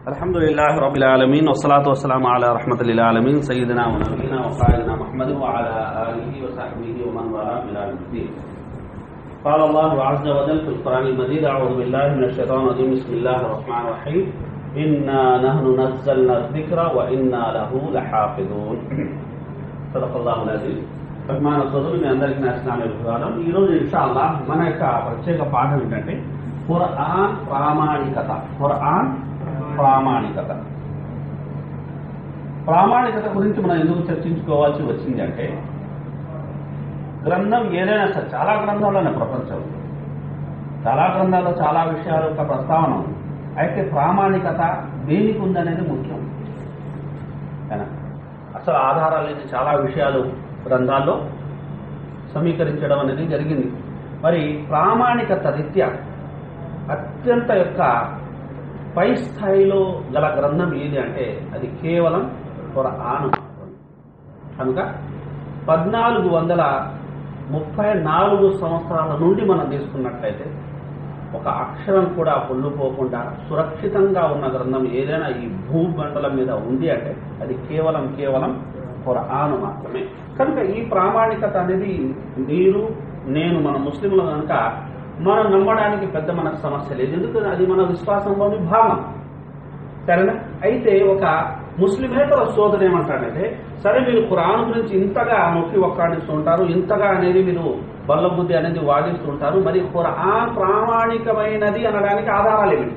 الحمد لله رب العالمين والصلاة والسلام على رحمة للعالمين سيدنا ونبينا وقائدنا محمد وعلى آله وصحبه ومن والاه إلى يوم الدين قال الله عز وجل في القرآن المجيد أعوذ بالله من الشيطان الرجيم بسم الله الرحمن الرحيم إنا نحن نزلنا الذكر وإنا له لحافظون صدق الله العظيم అభిమాన సోదరులు మీ అందరికీ నా ఇస్లామీ వివాదం ఈరోజు ఇన్షాల్లా మన యొక్క ప్రత్యేక పాఠం ఏంటంటే ఖురాన్ ప్రామాణికత ఖురాన్ ప్రామాణికత ప్రామాణికత గురించి మనం ఎందుకు చర్చించుకోవాల్సి వచ్చింది అంటే గ్రంథం ఏదైనా సరే చాలా గ్రంథాలు ఉన్నాయి ప్రపంచంలో చాలా గ్రంథాల్లో చాలా విషయాల యొక్క ప్రస్తావన ఉంది అయితే ప్రామాణికత దేనికి ఉందనేది ముఖ్యం ఏనా? అసలు ఆధారాలు లేని చాలా విషయాలు గ్రంథాల్లో సమీకరించడం అనేది జరిగింది మరి ప్రామాణికత రీత్యా అత్యంత యొక్క పై స్థాయిలో గల గ్రంథం ఏది అంటే అది కేవలం ఖురాన్ మాత్రమే కనుక పద్నాలుగు వందల ముప్పై నాలుగు సంవత్సరాల నుండి మనం తీసుకున్నట్లయితే ఒక అక్షరం కూడా పొల్లుపోకుండా సురక్షితంగా ఉన్న గ్రంథం ఏదైనా ఈ భూమండలం మీద ఉంది అంటే అది కేవలం కేవలం ఖురాన్ మాత్రమే కనుక ఈ ప్రామాణికత అనేది మీరు నేను మన ముస్లింలు కనుక మనం నమ్మడానికి పెద్ద మనకు సమస్య లేదు ఎందుకంటే అది మన విశ్వాసంలోని భాగం సరేనా అయితే ఒక ముస్లిమేతర సోదరు ఏమంటాడంటే సరే మీరు ఖురాన్ గురించి ఇంతగా నొక్కి ఒక్కాడిస్తుంటారు ఇంతగా అనేది మీరు బల్లబుద్ధి అనేది వాదిస్తుంటారు మరి ఖురాన్ ప్రామాణికమైనది అనడానికి ఆధారాలు ఏమిటి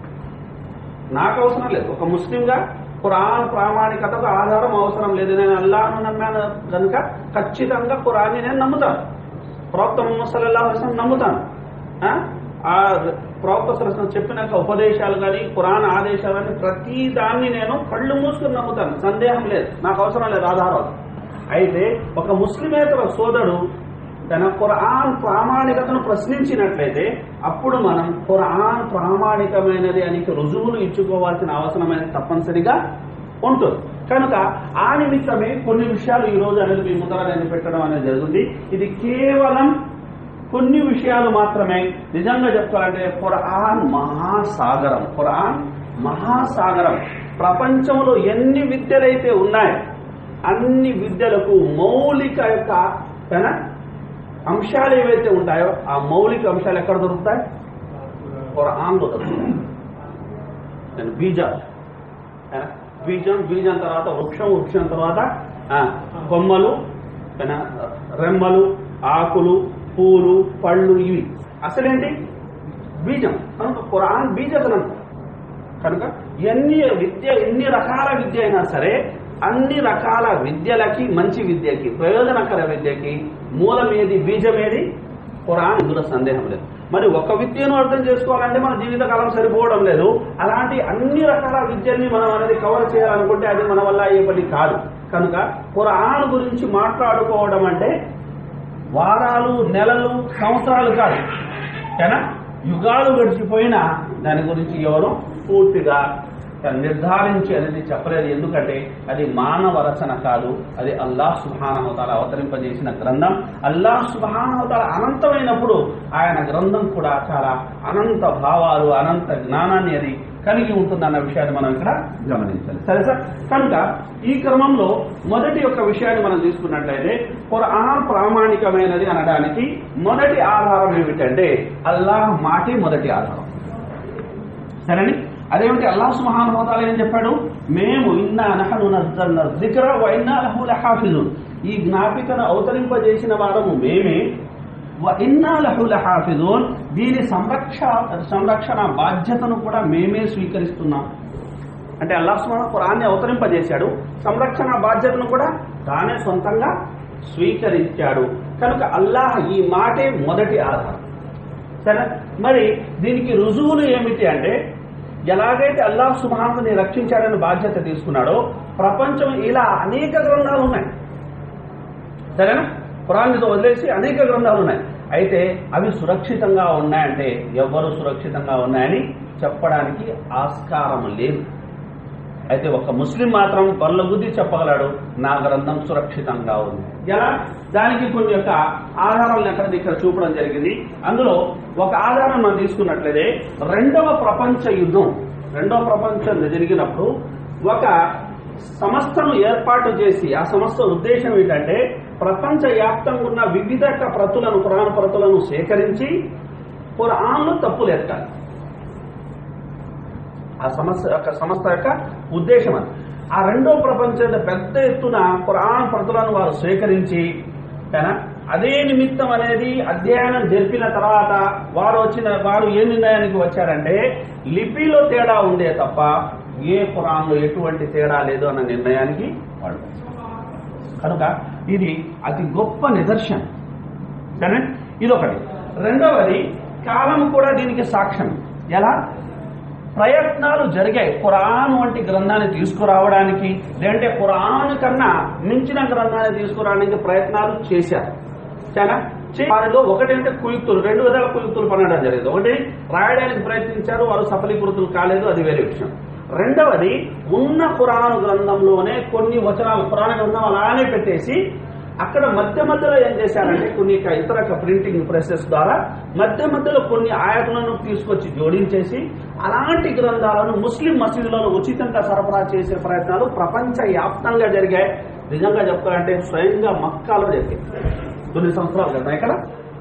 నాకు అవసరం లేదు ఒక ముస్లింగా ఖురాన్ ప్రామాణికతకు ఆధారం అవసరం లేదు నేను అల్లాను నమ్మాను కనుక ఖచ్చితంగా ఖురాన్ని నేను నమ్ముతాను ప్రవక్త ముహమ్మద్ సల్లల్లాహు అలైహి వసల్లం నమ్ముతాను ఆ? ఆ ప్రవక్త సరస్వం చెప్పిన ఉపదేశాలు కానీ ఖురాన్ ఆదేశాలు కానీ ప్రతి దాన్ని నేను కళ్ళు మూసుకుని నమ్ముతాను సందేహం లేదు నాకు అవసరం లేదు ఆధారాలు అయితే ఒక ముస్లిమేతర సోదరుడు తన ఖురాన్ ప్రామాణికతను ప్రశ్నించినట్లయితే అప్పుడు మనం ఖురాన్ ప్రామాణికమైనది అని రుజువులు ఇచ్చుకోవాల్సిన అవసరమైన తప్పనిసరిగా ఉంటుంది కనుక ఆ నిమిత్తమే కొన్ని విషయాలు ఈ రోజు అనేది మీ ముందర నేను పెట్టడం అనేది జరుగుతుంది ఇది కేవలం కొన్ని విషయాలు మాత్రమే నిజంగా చెప్పాలంటే ఖురాన్ మహాసాగరం ఖురాన్ మహాసాగరం ప్రపంచంలో ఎన్ని విద్యలైతే ఉన్నాయో అన్ని విద్యలకు మౌలిక యొక్క తన అంశాలు ఏవైతే ఉంటాయో ఆ మౌలిక అంశాలు ఎక్కడ దొరుకుతాయి ఖురాన్లో దొరుకుతాయి దాని బీజాలు ఏనా? బీజం బీజం తర్వాత వృక్షం వృక్షం తర్వాత ఆ, కొమ్మలు ఏనా? రెమ్మలు ఆకులు పూలు పళ్ళు ఇవి అసలేంటి బీజం కనుక ఖురాన్ బీజ గ్రంథం కనుక ఎన్ని విద్య ఎన్ని రకాల విద్య అయినా సరే అన్ని రకాల విద్యలకి మంచి విద్యకి ప్రయోజనకర విద్యకి మూలమేది బీజమేది ఖురాన్ ఇందులో సందేహం లేదు మరి ఒక విద్యను అర్థం చేసుకోవాలంటే మన జీవితకాలం సరిపోవడం లేదు అలాంటి అన్ని రకాల విద్యల్ని మనం అనేది కవర్ చేయాలనుకుంటే అది మన వల్ల అయ్యే పని కాదు కనుక ఖురాన్ గురించి మాట్లాడుకోవడం అంటే వారాలు నెలలు సంవత్సరాలు కాదు ఏనా యుగాలు గడిచిపోయినా దాని గురించి ఎవరు పూర్తిగా నిర్ధారించి అనేది చెప్పలేదు ఎందుకంటే అది మానవ రచన కాదు అది అల్లాహ్ సుభానవతాల అవతరింపజేసిన గ్రంథం అల్లాహ్ సుభానవతాల అనంతమైనప్పుడు ఆయన గ్రంథం కూడా చాలా అనంత భావాలు అనంత జ్ఞానాన్ని అది కలిగి ఉంటుందన్న విషయాన్ని మనం ఇక్కడ గమనించాలి సరే సార్ కనుక ఈ క్రమంలో మొదటి యొక్క విషయాన్ని మనం తీసుకున్నట్లయితే ఖురాన్ ప్రామాణికమైనది అనడానికి మొదటి ఆధారం ఏమిటంటే అల్లాహ్ మాటి మొదటి ఆధారం సరేని అదేమిటి అల్లాహ్ సుబ్హానహు వ తఆలా ఏం చెప్పాడు మేము ఇన్నా నహను నజ్జల్న జిక్ర వ ఇన్నా లహు లహాఫిజున్ ఈ జ్ఞాపికను అవతరింపజేసిన వారము మేమే వ ఇన్నా లహు లహాఫిజున్ దీని సంరక్ష సంరక్షణ బాధ్యతను కూడా మేమే స్వీకరిస్తున్నాం అంటే అల్లాహ్ సుబ్హానహు ఖురాన్ని అవతరింపజేశాడు సంరక్షణ బాధ్యతను కూడా తానే సొంతంగా స్వీకరించాడు కనుక అల్లాహ్ ఈ మాటే మొదటి ఆధారం సరే మరి దీనికి రుజువులు ఏమిటి అంటే ఎలాగైతే అల్లాహ్ సుబ్హానహుని రక్షించాడని బాధ్యత తీసుకున్నాడో ప్రపంచం ఇలా అనేక గ్రంథాలు ఉన్నాయి సరేనా పురాణితో వదిలేసి అనేక గ్రంథాలు ఉన్నాయి అయితే అవి సురక్షితంగా ఉన్నాయంటే ఎవరు సురక్షితంగా ఉన్నాయని చెప్పడానికి ఆస్కారం లేదు అయితే ఒక ముస్లిం మాత్రం బల్ల బుద్ధి చెప్పగలడు నా గ్రంథం సురక్షితంగా ఉంది ఎలా దానికి కొన్ని యొక్క ఆధారాలను ఎక్కడ ఇక్కడ చూపడం జరిగింది అందులో ఒక ఆధారం మనం తీసుకున్నట్లయితే రెండవ ప్రపంచ యుద్ధం రెండో ప్రపంచం జరిగినప్పుడు ఒక సంస్థను ఏర్పాటు చేసి ఆ సంస్థ ఉద్దేశం ఏంటంటే ప్రపంచ వ్యాప్తంగా ఉన్న వివిధ ప్రతులను పురాణ ప్రతులను సేకరించి పురాణలు తప్పులు ఎత్తాలి ఆ సమస్య యొక్క సంస్థ యొక్క ఉద్దేశం అది ఆ రెండో ప్రపంచంలో పెద్ద ఎత్తున పురాణ ప్రతులను వారు స్వీకరించి ఏనా? అదే నిమిత్తం అనేది అధ్యయనం జరిపిన తర్వాత వారు వచ్చిన వారు ఏ నిర్ణయానికి వచ్చారంటే లిపిలో తేడా ఉందే తప్ప ఏ పురాణంలో ఎటువంటి తేడా లేదు అన్న నిర్ణయానికి వాళ్ళు వచ్చారు. కనుక ఇది అతి గొప్ప నిదర్శనం సరే ఇదొకటి రెండవది కాలం కూడా దీనికి సాక్ష్యం ఎలా ప్రయత్నాలు జరిగాయి ఖురాన్ వంటి గ్రంథాన్ని తీసుకురావడానికి లేదంటే ఖురాన్ కన్నా మించిన గ్రంథాన్ని తీసుకురావడానికి ప్రయత్నాలు చేశారు చాలా చే- వారిలో ఒకటంటే కుయుక్తులు రెండు విధాల కుయుక్తులు పనడం జరిగింది ఒకటి రాయడానికి ప్రయత్నించారు వారు సఫలీకృతులు కాలేదు అది వేరే విషయం రెండవది ఉన్న పురాణ గ్రంథంలోనే కొన్ని వచనాలు పురాణ గ్రంథం అలానే పెట్టేసి అక్కడ మధ్య మధ్యలో ఏం చేశారంటే కొన్ని ఇక ఇతర ప్రింటింగ్ ప్రెసెస్ ద్వారా మధ్య మధ్యలో కొన్ని ఆయతలను తీసుకొచ్చి జోడించేసి అలాంటి గ్రంథాలను ముస్లిం మసీదులలో ఉచితంగా సరఫరా చేసే ప్రయత్నాలు ప్రపంచ వ్యాప్తంగా జరిగాయి నిజంగా చెప్పాలంటే స్వయంగా మక్కాలో జరిగాయి కొన్ని సంవత్సరాలు కదా ఇక్కడ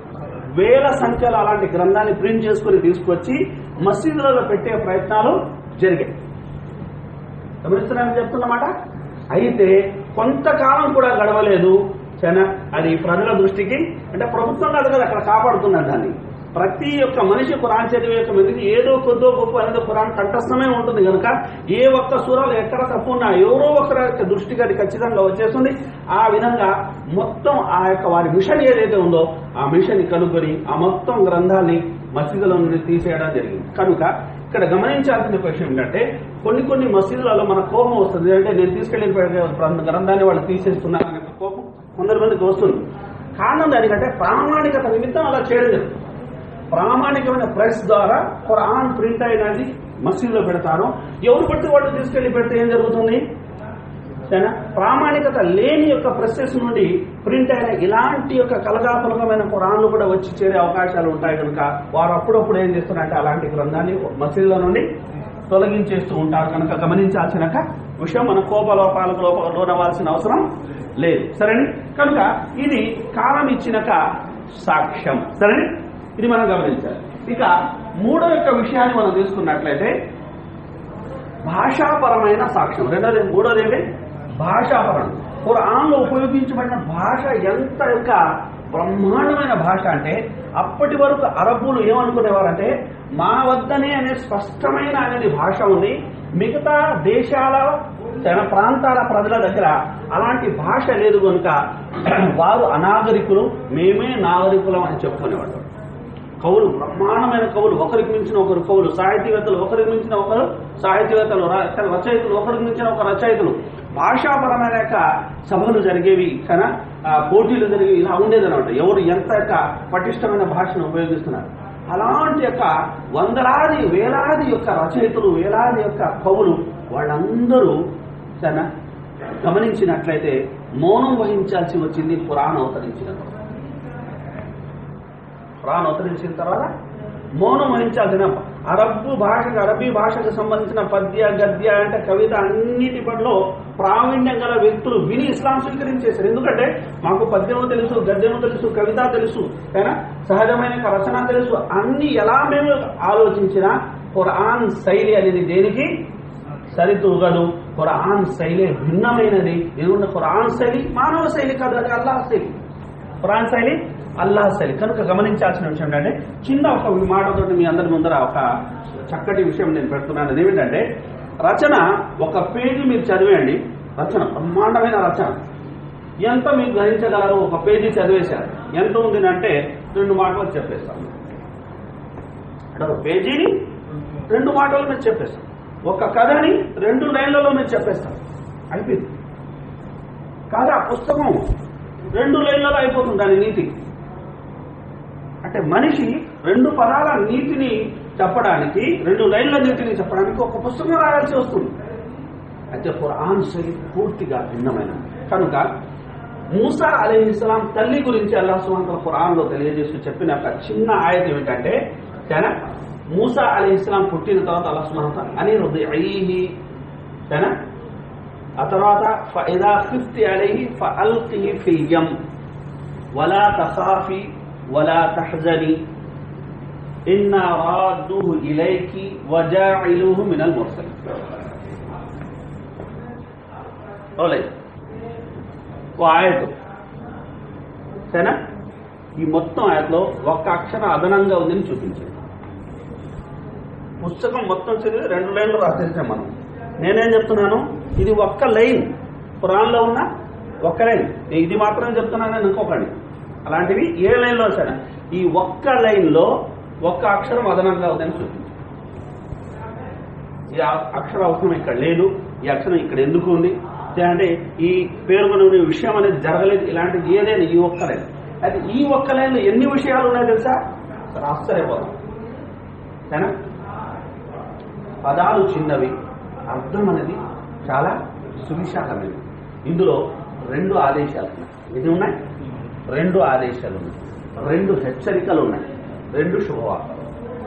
వేల సంఖ్యలో అలాంటి గ్రంథాన్ని ప్రింట్ చేసుకుని తీసుకొచ్చి మసీదులలో పెట్టే ప్రయత్నాలు జరిగాయి గమనిస్తున్నారని చెప్తున్నమాట అయితే కొంతకాలం కూడా గడవలేదు చాలా అది ప్రజల దృష్టికి అంటే ప్రభుత్వం కాదు కదా అక్కడ కాపాడుతున్నారు దాన్ని ప్రతి ఒక్క మనిషి కురాన్ చదివే యొక్క మందికి ఏదో కొద్దో గొప్ప అనేది కురాన్ కంఠస్థమే ఉంటుంది కనుక ఏ ఒక్క సూరాలు ఎక్కడ తప్పు ఉన్నా ఎవరో ఒకరి యొక్క దృష్టికి అది ఖచ్చితంగా వచ్చేస్తుంది ఆ విధంగా మొత్తం ఆ యొక్క వారి మిషన్ ఏదైతే ఉందో ఆ మిషన్ కనుగొని ఆ మొత్తం గ్రంథాన్ని మసీదుల నుండి తీసేయడం జరిగింది కనుక ఇక్కడ గమనించాల్సిన విషయం ఏంటంటే కొన్ని కొన్ని మసీదులలో మన కోపం వస్తుంది అంటే నేను తీసుకెళ్లిన గ్రంథాన్ని వాళ్ళు తీసేస్తున్నారు అనే కోపం కొందరి మందికి వస్తుంది కారణం దానికంటే ప్రామాణికత నిమిత్తం అలా చేయడం జరుగుతుంది ప్రామాణికమైన ప్రెస్ ద్వారా ఖురాన్ ప్రింట్ అయినది మసీదులో పెడతారు ఎవరు పడితే వాళ్ళు తీసుకెళ్లి పెడితే ఏం జరుగుతుంది సరేనా ప్రామాణికత లేని యొక్క ప్రెసెస్ నుండి ప్రింట్ అయిన ఇలాంటి యొక్క కలగాపులకమైన ఖురాన్లు కూడా వచ్చి చేరే అవకాశాలు ఉంటాయి కనుక వారు అప్పుడప్పుడు ఏం చేస్తున్నారంటే అలాంటి గ్రంథాన్ని మసీదుల నుండి తొలగించేస్తూ ఉంటారు కనుక గమనించాల్సిన ఒక విషయం మన కోపలోపాలకు లోప లోనవ్వాల్సిన అవసరం లేదు సరేని కనుక ఇది కాలం ఇచ్చినక సాక్ష్యం సరేని ఇది మనం గమనించాలి ఇక మూడో యొక్క విషయాన్ని మనం తీసుకున్నట్లయితే భాషాపరమైన సాక్ష్యం రెండోది మూడోది ఏంటి భాషాపరం ఖురాన్లో ఉపయోగించబడిన భాష ఎంత యొక్క బ్రహ్మాండమైన భాష అంటే అప్పటి వరకు అరబ్బులు ఏమనుకునేవారంటే మా వద్దనే అనే స్పష్టమైన అనేది భాష ఉంది మిగతా దేశాల తన ప్రాంతాల ప్రజల దగ్గర అలాంటి భాష లేదు కనుక వారు అనాగరికులు మేమే నాగరికులం అని చెప్పుకునేవాడు కవులు బ్రహ్మాండమైన కవులు ఒకరికి మించిన ఒకరు కవులు సాహితీవేత్తలు ఒకరికి మించిన ఒకరు సాహితీవేత్తలు ర- రచయితలు ఒకరికి మించిన ఒక రచయితలు భాషాపరమైన యొక్క సభలు జరిగేవి కన ఆ, పోటీలు జరిగేవి ఇలా ఉండేదన్నమాట ఎవరు ఎంత యొక్క పటిష్టమైన భాషను ఉపయోగిస్తున్నారు అలాంటి యొక్క వందలాది వేలాది యొక్క రచయితలు వేలాది యొక్క కవులు వాళ్ళందరూ తన గమనించినట్లయితే మౌనం వహించాల్సి వచ్చింది పురాణ అవతరించినప్పుడు ఖురాన్ అవతరించిన తర్వాత మౌనం వహించాల్సిన అరబ్బు భాషకు అరబీ భాషకు సంబంధించిన పద్య గద్య అంటే కవిత అన్నిటి పనిలో ప్రావీణ్యం గల వ్యక్తులు విని ఇస్లాం స్వీకరించేశారు ఎందుకంటే మాకు పద్యము తెలుసు గద్యము తెలుసు కవిత తెలుసు కానీ సహజమైన ఒక రచన తెలుసు అన్ని ఎలా మేము ఆలోచించినా ఖురాన్ శైలి అనేది దేనికి సరితూగదు ఖురాన్ శైలి భిన్నమైనది ఎందుకంటే ఖురాన్ శైలి మానవ శైలి కాదు అది అల్లాహ్ శైలి ఖురాన్ శైలి అల్లాహ్ శైలి కనుక గమనించాల్సిన విషయం ఏంటంటే చిన్న ఒక మాటతో మీ అందరి ముందర ఒక చక్కటి విషయం నేను పెడుతున్నాను అదేమిటంటే రచన ఒక పేజీ మీరు చదివేయండి రచన బ్రహ్మాండమైన రచన ఎంత మీరు గ్రహించగలరు ఒక పేజీ చదివేశారు ఎంత ఉంది అంటే రెండు మాటలు చెప్పేస్తాను అంటే ఒక పేజీని రెండు మాటలు మీరు చెప్పేస్తాం ఒక కథని రెండు లైన్లలో మీరు చెప్పేస్తాం అయిపోయింది కాదా పుస్తకం రెండు లైన్లలో అయిపోతుంది దాని నీతి అంటే మనిషి రెండు పదాల నీతిని చెప్పడానికి రెండు లైన్ల నీతిని చెప్పడానికి ఒక పుస్తకం రాయాల్సి వస్తుంది అయితే ఖురాన్ శైలి పూర్తిగా భిన్నమైన కనుక మూసా అలీ ఇస్లాం తల్లి గురించి అల్లా సుమంతల ఖురాన్లో తెలియజేస్తూ చెప్పిన ఒక చిన్న ఆయత ఏమిటంటే చాలా మూసా అలీ ఇస్లాం పుట్టిన తర్వాత అల్లా సుమాత అని రుద్ది సరేనా ఆ తర్వాత ఫైదా ఫిఫ్త్ అలైహి ఫఅల్కిహి ఫిల్ యమ్ వలా తఖాఫి వలా తహజని ఇన్నా రాద్దుహు ఇలైకి వజాఇలుహు మినల్ ముర్సలిన్ ఓలే ఓ ఆయత సరేనా ఈ మొత్తం ఆయతలో ఒక్క అక్షరం అదనంగా ఉందని చూపించింది పుస్తకం మొత్తం చదివి రెండు లైన్లు రాసేసాం మనం నేనేం చెప్తున్నాను ఇది ఒక్క లైన్ ఖురాన్లో ఉన్న ఒక్క లైన్ నేను ఇది మాత్రం చెప్తున్నాను నేను ఇంకొకటి అలాంటివి ఏ లైన్లో సరే ఈ ఒక్క లైన్లో ఒక్క అక్షరం అదనంగా ఉందని చూపించింది ఈ ఆ- అక్షర అవసరం ఇక్కడ లేదు ఈ అక్షరం ఇక్కడ ఎందుకు ఉంది అంటే ఈ పేర్కొనే విషయం అనేది జరగలేదు ఇలాంటిది ఏదైనా ఈ ఒక్క లైన్ అయితే ఈ ఒక్క లైన్లో ఎన్ని విషయాలు ఉన్నాయో తెలుసా అసలు ఆశ్చర్యపోదాం సరేనా పదాలు చిన్నవి అర్థం అనేది చాలా సువిశాలమైనది ఇందులో రెండు ఆదేశాలు ఉన్నాయి ఇది ఉన్నాయి రెండు ఆదేశాలు ఉన్నాయి రెండు హెచ్చరికలు ఉన్నాయి రెండు శుభవార్తలు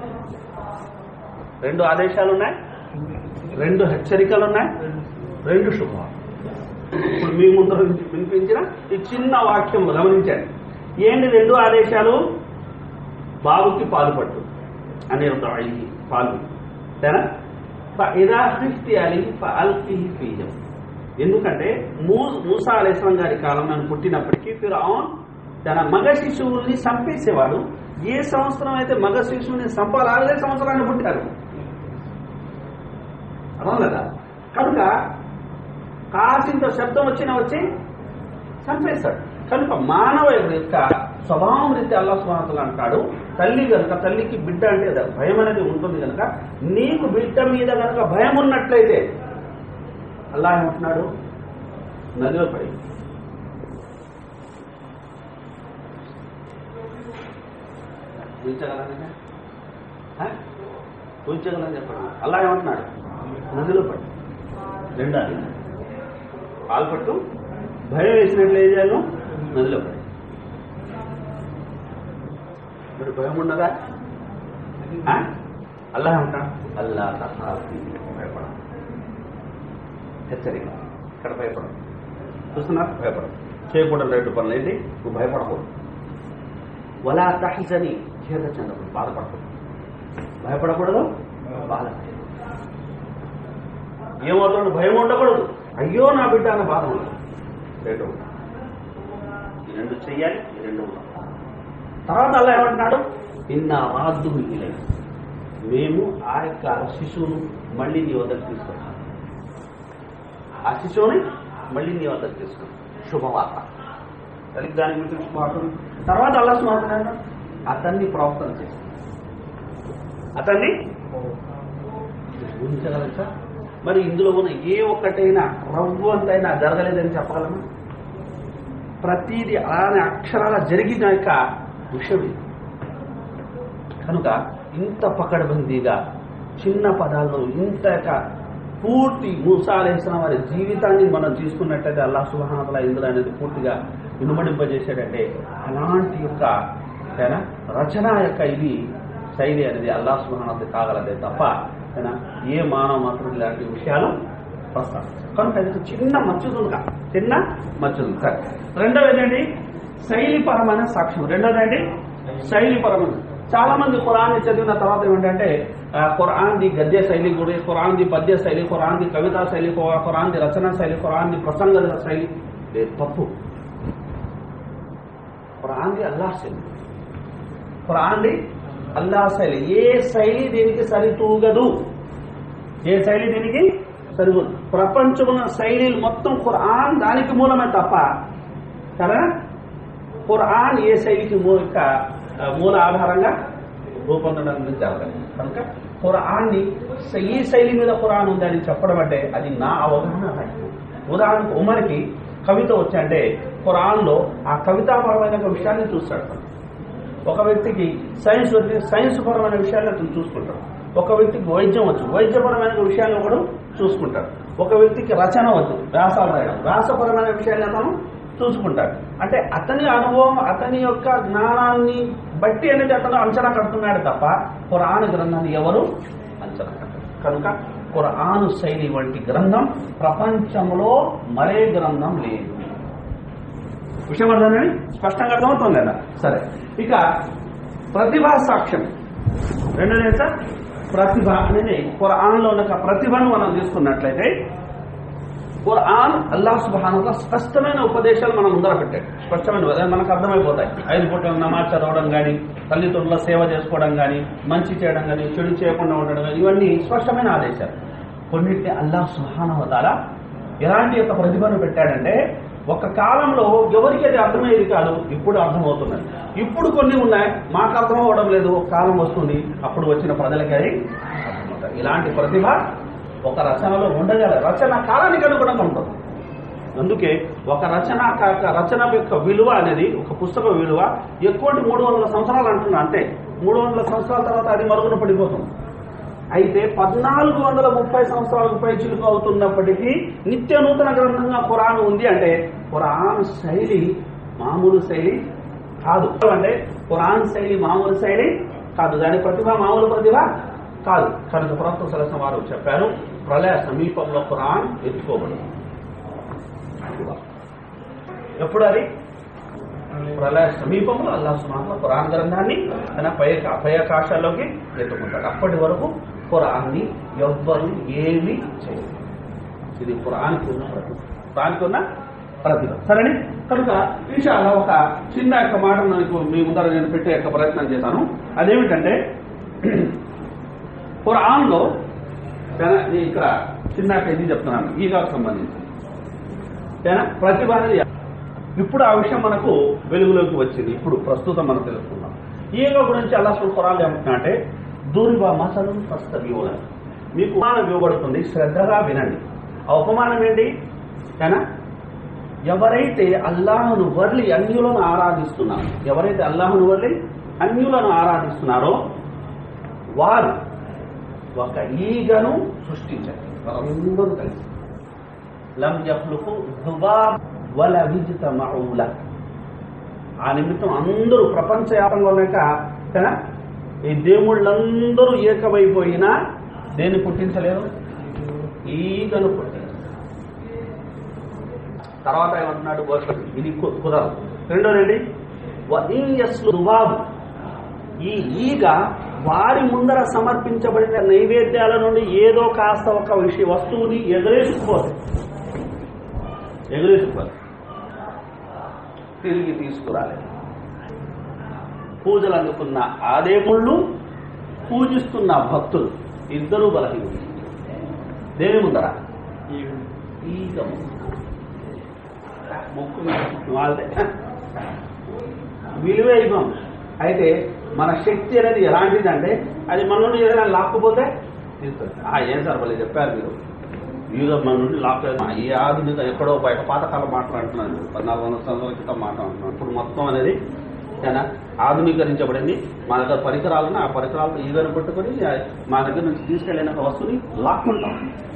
రెండు ఆదేశాలు ఉన్నాయి రెండు హెచ్చరికలు ఉన్నాయి రెండు శుభవార్తలు ఇప్పుడు మీ ముందర నుంచి వినిపించిన ఈ చిన్న వాక్యం గమనించండి ఏంటి రెండు ఆదేశాలు బావుకి పాలు పట్టు అని అయింది పాలు సరేనా ఇదా ఫిఫ్టీ అలీ అల్కి ఫీజం ఎందుకంటే మూ మూసా అలేస్లం గారి కాలం నన్ను పుట్టినప్పటికీ ఫిరాన్ తన మగ శిశువుల్ని చంపేసేవాడు ఏ సంవత్సరం అయితే మగ శిశువుని చంపాలి అదే సంవత్సరాన్ని పుట్టారు అర్థం కదా కనుక కాసింత శబ్దం వచ్చినా వచ్చి చంపేస్తాడు కనుక మానవ యొక్క స్వభావం రీతి అల్లా స్వాతలు అంటాడు తల్లి కనుక తల్లికి బిడ్డ అంటే కదా భయం అనేది ఉంటుంది కనుక నీకు బిడ్డ మీద కనుక భయం ఉన్నట్లయితే అల్లా ఏమంటున్నాడు నదిలో పడి ఊహించగలరా ఊహించగలని చెప్పండి అల్లా ఏమంటున్నాడు నదిలో పడి రెండాలి పాలు పట్టు భయం వేసినట్లు ఏం చేయాలి నదిలో పడి మరి భయం ఉండదా ఆ? అల్లా ఉంటా అల్లా తహాఫీ భయపడ హెచ్చరిక ఇక్కడ భయపడ చూస్తున్నారు భయపడ చేయకూడదు రెండు పనులు ఏంటి నువ్వు భయపడకూడదు వలా తహజని ఖేద చెందకూడదు బాధపడకూడదు భయపడకూడదు బాధ ఏమవుతుంది భయం ఉండకూడదు అయ్యో నా బిడ్డ అన్న బాధ ఉండదు రెండు ఉండదు. ఈ రెండు చెయ్యాలి ఈ రెండు ఉండదు తర్వాత అలా ఏమంటున్నాడు నిన్న రాద్దు ఇలా మేము ఆ యొక్క శిశువును మళ్ళీ నీ వద్దకు తీసుకొస్తాం ఆ శిశువుని మళ్ళీ నీ వద్దకు తీసుకున్నాం శుభవార్త తల్లికి దాని గురించి శుభవార్త ఉంది. తర్వాత అల్లా సుమార్తన్నాడు అతన్ని ప్రవర్తన చేసి అతన్ని ఊహించగలం సార్ మరి ఇందులో ఉన్న ఏ ఒక్కటైనా రవ్వు అంతైనా జరగలేదని చెప్పగలమా ప్రతిదీ అలానే అక్షరాల జరిగిన యొక్క విషయం ఇది. కనుక ఇంత పకడ్బందీగా చిన్న పదాల్లో ఇంత యొక్క పూర్తి మూసాలేసిన వారి జీవితాన్ని మనం తీసుకున్నట్టయితే అల్లా సుహానతల ఇందులో అనేది పూర్తిగా ఇనుమడింపజేసాడంటే అలాంటి యొక్క ఏనా, రచన యొక్క ఇది శైలి అనేది అల్లా సుహానత కాగలదే తప్ప ఏనా, ఏ మానవ మాత్రం ఇలాంటి విషయాలు ప్రస్తావించారు కనుక ఇది ఒక చిన్న మచ్చుదులుగా చిన్న మచ్చుదులు సరే రెండవది ఏంటండి శైలిపరమైన సాక్ష్యం రెండవది ఏంటి శైలిపరమైన చాలా మంది ఖురాన్ని చదివిన తర్వాత ఏమిటంటే ఆ, ఖురాన్ది గద్య శైలి గురి ఖురాన్ది పద్య శైలి ఖురాన్ది కవితా శైలి ఖు- ఖురాన్ది రచన శైలి ఖురాన్ది ప్రసంగ శైలి లేదు తప్పు ఖురాన్ది అల్లా శైలి ఖురాన్ది అల్లా శైలి ఏ శైలి దీనికి సరితూగదు ఏ శైలి దీనికి సరిపోదు ప్రపంచంలో శైలిలు మొత్తం ఖురాన్ దానికి మూలమే తప్ప కదా ఖురాన్ ఏ శైలికి మూ యొక్క ఆ, మూల ఆధారంగా రూపొందడం గురించి జరగదు కనుక ఖురాన్ని ఈ శైలి మీద ఖురాన్ ఉందని చెప్పడం అంటే అది నా అవగాహన తక్కువ. ఉదాహరణకు ఉమర్కి కవిత వచ్చంటే ఖురాన్లో ఆ కవితాపరమైన ఒక విషయాన్ని చూస్తాడు తను. ఒక వ్యక్తికి సైన్స్ వచ్చి సైన్స్ పరమైన విషయాన్ని అతను చూసుకుంటాడు ఒక వ్యక్తికి వైద్యం వచ్చు వైద్యపరమైన విషయాన్ని ఒకడు చూసుకుంటాడు ఒక వ్యక్తికి రచన వచ్చు వ్యాసాలు రాయడం వ్యాసపరమైన విషయాన్ని అతను చూసుకుంటాడు అంటే అతని అనుభవం అతని యొక్క జ్ఞానాన్ని బట్టి అనేది అతను అంచనా కడుతున్నాడు తప్ప ఖురాన్ గ్రంథాన్ని ఎవరు అంచనా కట్టరు కనుక ఖురాను శైలి వంటి గ్రంథం ప్రపంచంలో మరే గ్రంథం లేదు విషయం అర్థమైంది స్పష్టంగా అర్థమవుతుంది కదా సరే ఇక ప్రతిభా సాక్ష్యం రెండోది సార్ ప్రతిభ అనేది ఖురాన్లో ఉన్న ఒక ప్రతిభను మనం తీసుకున్నట్లయితే ఖురాన్ అల్లాహ్ సుబ్హానహు స్పష్టమైన ఉపదేశాలు మనం ముందర పెట్టాడు స్పష్టమైన అదే మనకు అర్థమైపోతాయి ఐదు పూటల నమాజ్ చదవడం కానీ తల్లిదండ్రుల సేవ చేసుకోవడం కానీ మంచి చేయడం కానీ చెడు చేయకుండా ఉండడం కానీ ఇవన్నీ స్పష్టమైన ఆదేశాలు కొన్నిటిని అల్లాహ్ సుబ్హానహు తాలా ఎలాంటి యొక్క ప్రతిభను పెట్టాడంటే ఒక కాలంలో ఎవరికి అది అర్థమయ్యేది కాదు ఇప్పుడు అర్థమవుతున్నది ఇప్పుడు కొన్ని ఉన్నాయి మాకు అర్థం అవ్వడం లేదు ఒక కాలం వస్తుంది అప్పుడు వచ్చిన ప్రజలకి అది అర్థమవుతాయి ఇలాంటి ప్రతిభ ఒక రచనలో ఉండగల రచన కాలానికి అనుగుణంగా ఉంటుంది అందుకే ఒక రచన క- రచన యొక్క విలువ అనేది ఒక పుస్తక విలువ ఎక్కువ అంటే మూడు వందల సంవత్సరాలు అంటున్నా అంతే మూడు వందల సంవత్సరాల తర్వాత అది మరుగున పడిపోతుంది అయితే పద్నాలుగు వందల ముప్పై సంవత్సరాలకు పై చిలుకు అవుతున్నప్పటికీ నిత్య నూతన గ్రంథంగా ఖురాన్ ఉంది అంటే ఖురాన్ శైలి మామూలు శైలి కాదు అంటే ఖురాన్ శైలి మామూలు శైలి కాదు దాని ప్రతిభ మామూలు ప్రతిభ కాదు కనుక ప్రవక్త సలసిన వారు చెప్పారు ప్రళయ సమీపంలో ఖురాన్ ఎత్తుకోబడింది ఎప్పుడు అది ప్రళయ సమీపంలో అల్లా సుమాన ఖురాన్ గ్రంథాన్ని తన పై అభయాకాశాల్లోకి ఎత్తుకుంటాడు అప్పటి వరకు ఖురాన్ని ఎవ్వరు ఏమీ చేయరు ఇది ఖురాన్కి ఉన్న ప్రతిభ ఖురాన్కి ఉన్న ప్రతిభ సరేనే కనుక ఇన్షాల్లా ఒక చిన్న యొక్క మాట నాకు మీ ముందర నేను పెట్టే యొక్క ప్రయత్నం చేశాను అదేమిటంటే ఖురాన్లో తన- నేను ఇక్కడ చిన్న ఇది చెప్తున్నాను ఈగాకు సంబంధించి తేనా? ప్రతిభ అనేది ఇప్పుడు ఆ విషయం మనకు వెలుగులోకి వచ్చింది ఇప్పుడు ప్రస్తుతం మనం తెలుసుకుందాం ఈగ గురించి అల్లా ఖురాన్ ఏమంటున్నా అంటే దూరిబా మసలు ప్రస్తవ్యూల మీకు ఉపమానం ఇవ్వబడుతుంది శ్రద్ధగా వినండి ఆ ఉపమానం ఏంటి తేనా ఎవరైతే అల్లాహను వర్లి అన్యులను ఆరాధిస్తున్నారో ఎవరైతే అల్లాహను వర్లి అన్యులను ఆరాధిస్తున్నారో వారు ఒక ఈగను సృష్టించారు వారందరూ కలిసి లం యఖ్లుకు దుబాబ్ వల విజిత మౌల ఆ నిమిత్తం అందరూ ప్రపంచవ్యాప్తంగా ఉన్నాక కదా ఈ దేవుళ్ళందరూ ఏకమైపోయినా దేన్ని పుట్టించలేరు ఈగను పుట్టించారు తర్వాత ఏమంటున్నాడు భవిష్యత్తు ఇది కు- కుదరదు రెండోదండి దుబాబు ఈ ఈగ వారి ముందర సమర్పించబడిన నైవేద్యాల నుండి ఏదో కాస్త ఒక విషయ వస్తువుని ఎగరేసుకుపోతుంది ఎగరేసుకుపోతుంది తిరిగి తీసుకురాలేదు పూజలు అందుకున్న ఆ దేవుళ్ళు పూజిస్తున్న భక్తులు ఇద్దరూ బలహీనులు దేని ముందర ఈగ ముందర ముక్కు మీద వాళ్ళదే విలువే ఇవ్వం అయితే మన శక్తి అనేది ఎలాంటిదంటే అది మన నుండి ఏదైనా లాక్కుపోతే తీస్తుంది ఆ ఏం సార్ వాళ్ళు చెప్పారు మీరు యూజర్ మన నుండి లాక్ ఈ ఆధునిక ఎక్కడో బయట పాతకాలం మాట్లాడుతున్నాను పద్నాలుగు వందల సంవత్సరాల క్రితం మాట్లాడుతున్నాను ఇప్పుడు మొత్తం అనేది ఏనా ఆధునీకరించబడింది మా దగ్గర పరికరాలు ఉన్నాయి. ఆ పరికరాలతో ఈగను పట్టుకొని ఆ మా దగ్గర నుంచి తీసుకెళ్ళిన ఒక వస్తువుని లాక్కుంటాం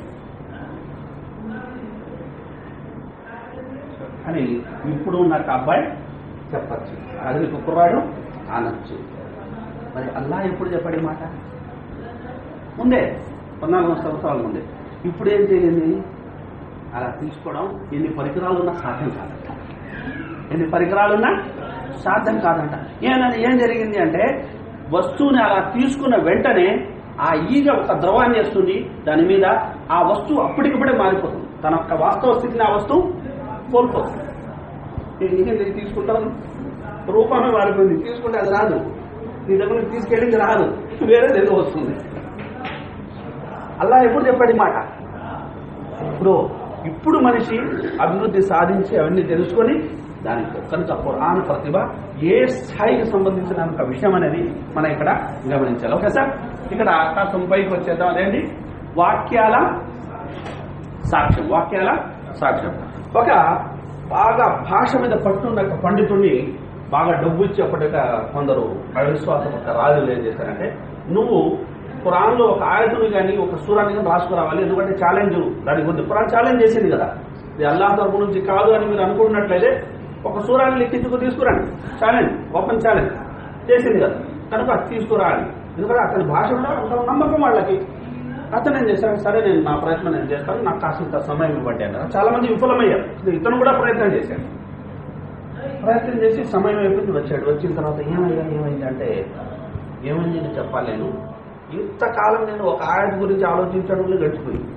అని ఇప్పుడు ఉన్న ఒక అబ్బాయి చెప్పచ్చు అడవి కుక్కరాడు అనొచ్చు మరి అల్లా ఎప్పుడు చెప్పాడు ఈ మాట ముందే పద్నాలుగు వందల సంవత్సరాల ముందే ఇప్పుడు ఏం చేయండి అలా తీసుకోవడం ఎన్ని పరికరాలు ఉన్నా సాధ్యం కాదంట ఎన్ని పరికరాలున్నా సాధ్యం కాదంట ఏమన్నా ఏం జరిగింది అంటే వస్తువుని అలా తీసుకున్న వెంటనే ఆ ఈగ ఒక ద్రవాన్ని వేస్తుంది దాని మీద ఆ వస్తువు అప్పటికప్పుడే మారిపోతుంది తన యొక్క వాస్తవ స్థితిని ఆ వస్తువు కోల్పోతుంది నేను ఈగ తీసుకుంటాను రూపమే మారిపోయింది తీసుకుంటే అది రాదు నీ దగ్గర నుంచి తీసుకెళ్ళింది రాదు వేరే దగ్గర వస్తుంది అల్లా ఎప్పుడు చెప్పాడు ఈ మాట ఇప్పుడు ఇప్పుడు మనిషి అభివృద్ధి సాధించి అవన్నీ తెలుసుకొని దానికి కనుక ఖురాన్ ప్రతిభ ఏ స్థాయికి సంబంధించిన ఒక విషయం అనేది మనం ఇక్కడ గమనించాలి ఓకే సార్ ఇక్కడ కాస్త పైకి వచ్చేద్దాం అదేంటి వాక్యాల సాక్ష్యం వాక్యాల సాక్ష్యం ఒక బాగా భాష మీద పట్టున్న ఒక పండితుడిని బాగా డబ్బు ఇచ్చి అప్పటిక కొందరు అవిశ్వాసం ఒక రాజులు ఏం చేశారంటే నువ్వు ఖురాన్లో ఒక ఆయతుని కానీ ఒక సూరాన్ని కానీ రాసుకురావాలి ఎందుకంటే ఛాలెంజ్ దానికి ఉంది ఖురాన్ ఛాలెంజ్ చేసింది కదా ఇది అల్లాహ్ తరపు నుంచి కాదు అని మీరు అనుకుంటున్నట్లయితే ఒక సూరాన్ని లిఖించుకు తీసుకురండి ఛాలెంజ్ ఓపెన్ ఛాలెంజ్ చేసింది కదా కనుక అది తీసుకురా అని ఎందుకంటే అతని భాష కూడా అంత నమ్మకం వాళ్ళకి అతను ఏం చేశాడు సరే నేను నా ప్రయత్నం నేను చేస్తాను నాకు కాసింత సమయం ఇవ్వండి అన్నారు చాలా మంది విఫలమయ్యారు ఇతను కూడా ప్రయత్నం చేశాడు ప్రయత్నం చేసి సమయం అయిపోయింది వచ్చాడు వచ్చిన తర్వాత ఏమయ్యా ఏమైంది అంటే ఏమైంది నేను చెప్పాలి నేను ఇంతకాలం నేను ఒక ఆయత గురించి ఆలోచించడంలో గడిచిపోయింది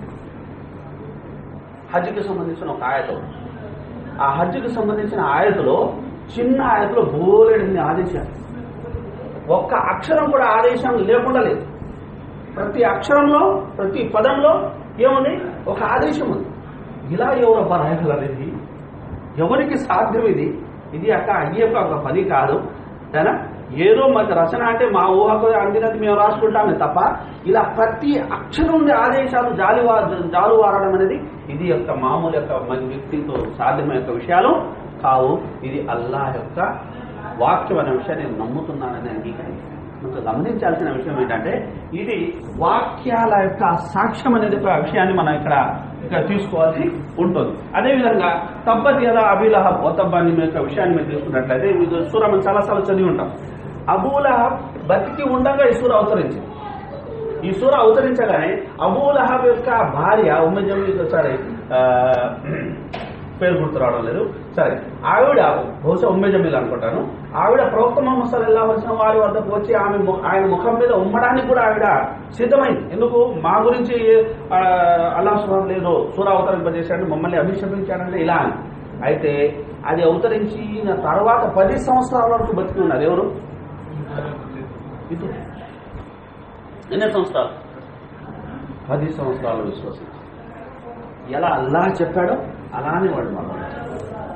హజ్కి సంబంధించిన ఒక ఆయత ఉంది. ఆ హజ్కి సంబంధించిన ఆయతలో చిన్న ఆయతలో బోలెడిని ఆదేశాలు ఒక్క అక్షరం కూడా ఆదేశం లేకుండా లేదు ప్రతి అక్షరంలో ప్రతి పదంలో ఏముంది ఒక ఆదేశం ఉంది ఇలా ఎవరబ్బా రాయగలరు ఎవరికి సాధ్యం ఇది ఇది అక్క అయ్యే ఒక పని కాదు సరేనా ఏదో మాకు రచన అంటే మా ఊహకు అందినది మేము రాసుకుంటామే తప్ప ఇలా ప్రతి అక్షరం ఉండే ఆదేశాలు జాలివా జాలువారడం అనేది ఇది యొక్క మామూలు యొక్క మన వ్యక్తితో సాధ్యమైన యొక్క విషయాలు కావు ఇది అల్లాహ్ యొక్క వాక్యం అనే విషయాన్ని నేను నమ్ముతున్నానని అంగీకరించాను మనకు గమనించాల్సిన విషయం ఏంటంటే ఇది వాక్యాల యొక్క సాక్ష్యం అనేది ఒక విషయాన్ని మనం ఇక్కడ ఇక్కడ తీసుకోవాల్సి ఉంటుంది అదేవిధంగా తబ్బత్ యదా అబీలహబ్ ఒతబ్బాని యొక్క విషయాన్ని మీరు తీసుకున్నట్లయితే ఇది సూర మనం చాలాసార్లు చదివి ఉంటాం అబూలహబ్ బతికి ఉండగా ఈ సూర అవతరించింది ఈ సూర అవతరించగానే అబూలహబ్ యొక్క భార్య ఉమ్మజమి సరే ఆ, పేరు గుర్తు రావడం లేదు సరే ఆవిడ బహుశా ఉమ్మె జమీల్ అనుకుంటాను ఆవిడ ప్రవక్త మొహమ్మద్ సల్లల్లాహు అలైహి వసల్లం వారి వద్దకు వచ్చి ఆమె ము- ఆయన ముఖం మీద ఉమ్మడానికి కూడా ఆవిడ సిద్ధమైంది ఎందుకు మా గురించి ఆ, అల్లాహ్ సుబ్హాన్ లేదు సూర అవతరింపజేశాడు మమ్మల్ని అభిషేపించాడంటే ఇలా అని అయితే అది అవతరించిన తర్వాత పది సంవత్సరాల వరకు బతికి ఉన్నారు ఎవరు ఇది ఎన్ని సంవత్సరాలు పది సంవత్సరాలు విశ్వసించారు ఎలా అల్లాహ్ చెప్పాడో అలానే వాడు మరణించాడు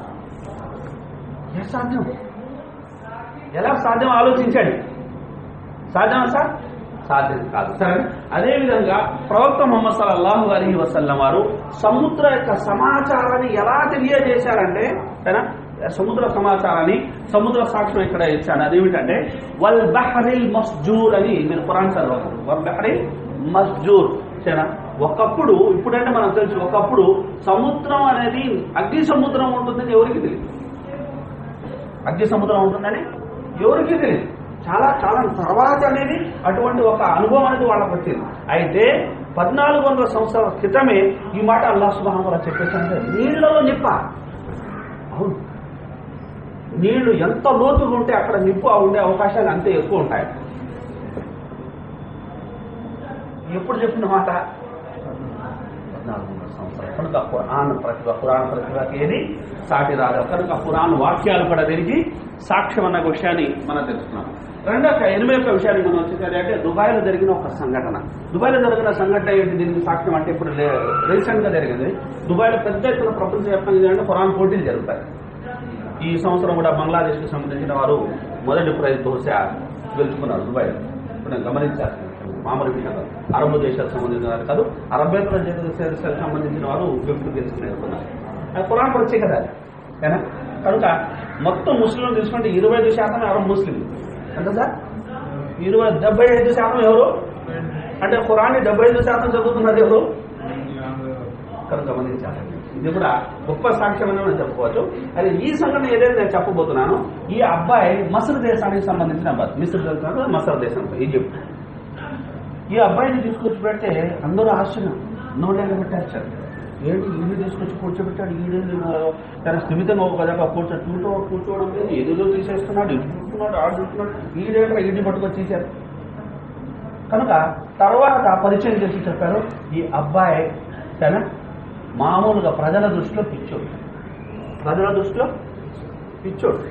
ఎలా సాధ్యం ఎలా సాధ్యం ఆలోచించాడు సాధ్యమా సార్ సాధ్యం కాదు సరే అదేవిధంగా ప్రవక్త ముహమ్మద్ సల్లల్లాహు అలైహి వసల్లం వారు సముద్ర యొక్క సమాచారాన్ని ఎలా తెలియజేశారంటే సరేనా సముద్ర సమాచారాన్ని సముద్ర సాక్ష్యం ఇక్కడ ఇచ్చాను అదేమిటంటే వల్ బహరిల్ మస్జూర్ అని మీరు పురాణ చదవాలి వల్ బహరిల్ మస్జూర్ సరేనా ఒకప్పుడు ఇప్పుడంటే మనకు తెలుసు ఒకప్పుడు సముద్రం అనేది అగ్ని సముద్రం ఉంటుందని ఎవరికి తెలియదు అగ్ని సముద్రం ఉంటుందని ఎవరికి తెలియదు చాలా చాలా తర్వాత అనేది అటువంటి ఒక అనుభవం అనేది వాళ్ళకి వచ్చింది అయితే పద్నాలుగు వందల సంవత్సరాల క్రితమే ఈ మాట అల్లాహ్ సుబ్హానహు వతఆలా చెప్పేసంటే నీళ్లలో నిప్ప అవును నీళ్లు ఎంత లోతుగా ఉంటే అక్కడ నిప్పు ఉండే అవకాశాలు అంతే ఎక్కువ ఉంటాయి ఎప్పుడు చెప్పిన మాట పద్నాలుగు వందల సంవత్సరాలు కనుక పురాణ ప్రతిభ పురాణ ప్రతిభకి ఏది సాటి రాదు కనుక పురాణ వాక్యాలు కూడా తిరిగి సాక్ష్యం అన్న విషయాన్ని మనం తెలుసుకున్నాం రెండో ఎనిమిది యొక్క విషయానికి మనం వచ్చేసరి అంటే దుబాయ్లో జరిగిన ఒక సంఘటన దుబాయ్లో జరిగిన సంఘటన ఏంటి దీనికి సాక్ష్యం అంటే ఇప్పుడు రీసెంట్ గా జరిగింది దుబాయ్లో పెద్ద ఎత్తున ప్రపంచవ్యాప్తంగా ఏంటంటే పురాణ పోటీలు జరుగుతాయి ఈ సంవత్సరం కూడా బంగ్లాదేశ్కి సంబంధించిన వారు మొదటి ప్రైజ్ బహుశా గెలుచుకున్నారు ఇప్పుడు నేను గమనించాల్సిన విషయం. మామూలు విషయం కాదు అరబ్ దేశాలకు సంబంధించిన వారు కాదు అరబ్బేతర దేశాలకు సంబంధించిన వారు గిఫ్ట్ గెలుచుకున్నారు అది పురాణ ప్రత్యేకత అది. ఏనా కనుక మొత్తం ముస్లింలు తీసుకుంటే ఇరవై ఐదు శాతం అరబ్ ముస్లింలు ఎంత సార్ ఇరవై డెబ్బై ఐదు శాతం ఎవరు అంటే ఖురాన్ని డెబ్బై ఐదు శాతం చదువుతున్నది ఎవరు కనుక గమనించాలి ఇది కూడా గొప్ప సాక్ష్యం అని మనం చెప్పుకోవచ్చు అది ఈ సంఘటన ఏదైతే నేను చెప్పబోతున్నానో ఈ అబ్బాయి మసర్ దేశానికి సంబంధించిన అబ్బాయి మిస్ర్ దేశం మసర్ దేశం ఈజిప్ట్ ఈ అబ్బాయిని తీసుకొచ్చి పెడితే అందరూ ఆశ్చర్యం నోటైన పెట్టారు ఏంటి ఈడు తీసుకొచ్చి కూర్చోబెట్టాడు ఈడు తన స్థిమితంగా ఒక దగ్గర కూర్చో చూడటం కూర్చోవడం లేదు ఏదేదో తీసేస్తున్నాడు ఇటు చూస్తున్నాడు ఆడు చూస్తున్నాడు ఈడేంట్రా ఈడిని పట్టుకొచ్చి తీశారు కనుక తర్వాత పరిచయం చేసి చెప్పారు ఈ అబ్బాయి తన మామూలుగా ప్రజల దృష్టిలో పిచ్చోడు ప్రజల దృష్టిలో పిచ్చోడు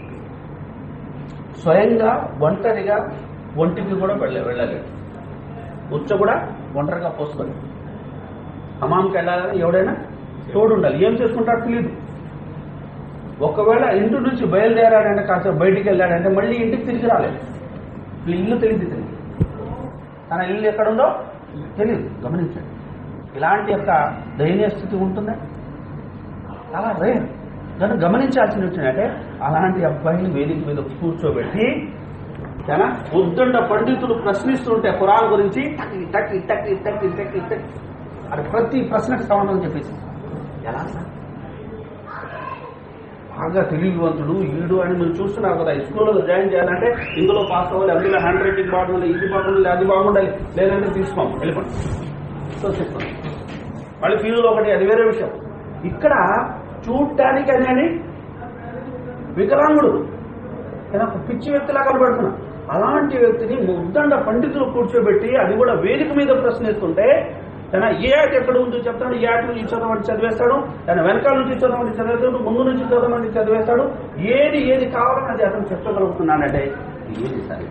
స్వయంగా ఒంటరిగా ఒంటికి కూడా వెళ్ళ వెళ్ళలేడు ఉచ్చ కూడా ఒంటరిగా పోసుకోలేదు హమాంకి వెళ్ళాలని ఎవడైనా తోడు ఉండాలి ఏం చేసుకుంటాడో తెలియదు ఒకవేళ ఇంటి నుంచి బయలుదేరాడంటే కాసేపు బయటికి వెళ్ళాడంటే మళ్ళీ ఇంటికి తిరిగి రాలేదు వీళ్ళ ఇల్లు తెలియదు తెలియదు తన ఇల్లు ఎక్కడుందో తెలియదు గమనించండి ఇలాంటి యొక్క దయనీయ స్థితి ఉంటుందా చాలా రేర్ దాన్ని గమనించాల్సిన వచ్చినట్టే అలాంటి అబ్బాయిని వేదిక మీద కూర్చోబెట్టి చాలా ఉద్దండ పండితులు ప్రశ్నిస్తుంటే ఖురాన్ గురించి టక్కి టక్కి టక్కి టక్కి టక్కి టక్కి అది ప్రతి ప్రశ్నకు సమాధానం చెప్పేసి ఎలా సార్ బాగా తెలివివంతుడు ఈడు అని మీరు చూస్తున్నారు కదా ఈ స్కూల్లో జాయిన్ చేయాలంటే ఇందులో పాస్ అవ్వాలి అందులో హ్యాండ్ రైటింగ్ బాగుండాలి ఇది బాగుండాలి అది బాగుండాలి లేదంటే తీసుకోం వెళ్ళిపోండి సో చెప్తాను మళ్ళీ ఫీజులో ఒకటి అది వేరే విషయం ఇక్కడ చూడటానికి అనేది వికలాంగుడు నేను ఒక పిచ్చి వ్యక్తిలా కనబడుతున్నా అలాంటి వ్యక్తిని ముద్దండ పండితులు కూర్చోబెట్టి అది కూడా వేదిక మీద ప్రశ్నిస్తుంటే తన ఏ ఆట ఎక్కడ ఉందో చెప్తాడు ఏ ఆట నుంచి చదవమని చదివేస్తాడు తన వెనకాల నుంచి చదవమని చదివేస్తాడు ముందు నుంచి చదవమని చదివేస్తాడు ఏది ఏది కావాలని అది అతను చెప్పగలుగుతున్నానంటే ఏది సరే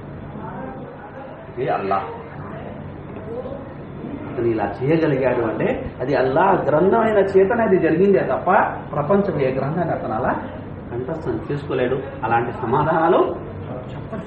ఇది అల్లా అతను ఇలా చేయగలిగాడు అంటే అది అల్లా గ్రంథమైన చేతనే అది జరిగిందే తప్ప ప్రపంచం ఏ గ్రంథాన్ని అతను అలా కంఠస్థం చేసుకోలేడు అలాంటి సమాధానాలు చెప్పడు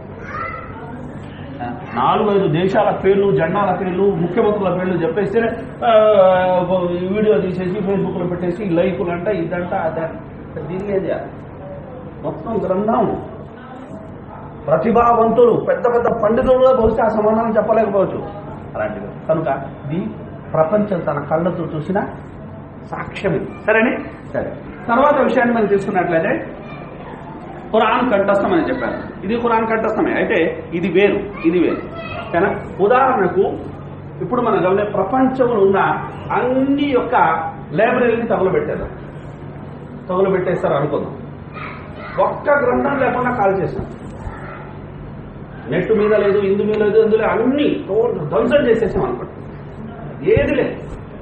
నాలుగు ఐదు దేశాల పేర్లు జెండాల పేర్లు ముఖ్యమంత్రుల పేర్లు చెప్పేస్తే ఆ, ఈ వీడియో తీసేసి ఫేస్బుక్లో పెట్టేసి లైకులు అంట ఇదంట అదంట దీన్ని ఏం చేయాలి మొత్తం గ్రంథం ప్రతిభావంతులు పెద్ద పెద్ద పండితులు కూడా బహుశా ఆ సమాధానం చెప్పలేకపోవచ్చు అలాంటివి కనుక ఇది ప్రపంచం తన కళ్ళతో చూసిన సాక్ష్యం ఇది సరేనే సరే తర్వాత విషయాన్ని మనం తీసుకున్నట్లయితే ఖురాన్ కంఠస్థం అని చెప్పాను ఇది ఖురాన్ కంఠస్థమే అయితే ఇది వేరు ఇది వేరు కానీ ఉదాహరణకు ఇప్పుడు మన గమనే ప్రపంచంలో ఉన్న అన్ని యొక్క లైబ్రరీని తగులబెట్టారు తగులబెట్టేస్తారు అనుకుందాం ఒక్క గ్రంథం లేకుండా కాల్ చేశాం నెట్ మీద లేదు ఇందు మీద లేదు అందులో అన్ని టోటల్ ధ్వంసం చేసేసాం అనుకోండి ఏది లేదు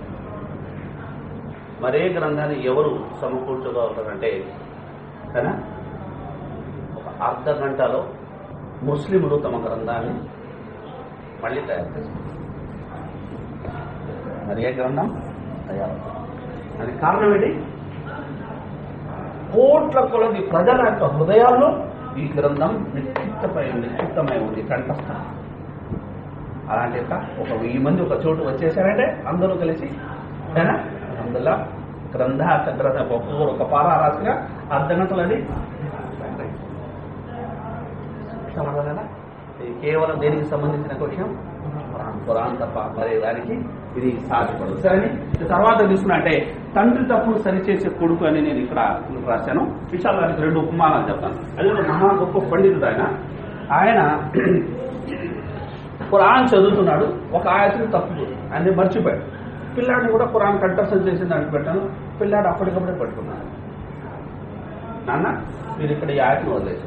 మరే గ్రంథాన్ని ఎవరు సమకూర్చగలుగుతారంటే కదా ఒక అర్ధ గంటలో ముస్లింలు తమ గ్రంథాన్ని మళ్ళీ తయారు చేస్తారు మరి ఏ గ్రంథం తయారు దానికి కారణం ఏంటి కోట్ల కొలది ప్రజల యొక్క హృదయాల్లో ఈ గ్రంథం నిశ్చిత్తమై నిశ్చిత్తమై ఉంది కంఠస్థం అలాంటి యొక్క ఒక వెయ్యి మంది ఒక చోటు వచ్చేసారంటే అందరూ కలిసి ఏనా అందులో గ్రంథ గ్రంథ ఒక్కొక్కరు ఒక పారా రాసిగా అర్ధ గంటలని సమాధానం ఇది కేవలం దేనికి సంబంధించిన విషయం పురాణం పురాణం తప్ప మరి దానికి ఇది సాధ్యపడదు సరే ఇక తర్వాత తీసుకున్నట్టే తండ్రి తప్పును సరిచేసే కొడుకు అని నేను ఇక్కడ రాశాను విశాల్ గారికి రెండు ఉపమానాలు చెప్తాను అదే ఒక మహా గొప్ప పండితుడు ఆయన ఆయన ఖురాన్ చదువుతున్నాడు ఒక ఆయతను తప్పు అన్ని మర్చిపోయాడు పిల్లాడిని కూడా ఖురాన్ కంఠస్థం చేసి దానికి పెట్టాను పిల్లాడు అప్పటికప్పుడే పట్టుకున్నాడు నాన్న మీరు ఇక్కడ ఈ ఆయతను వదిలేసారు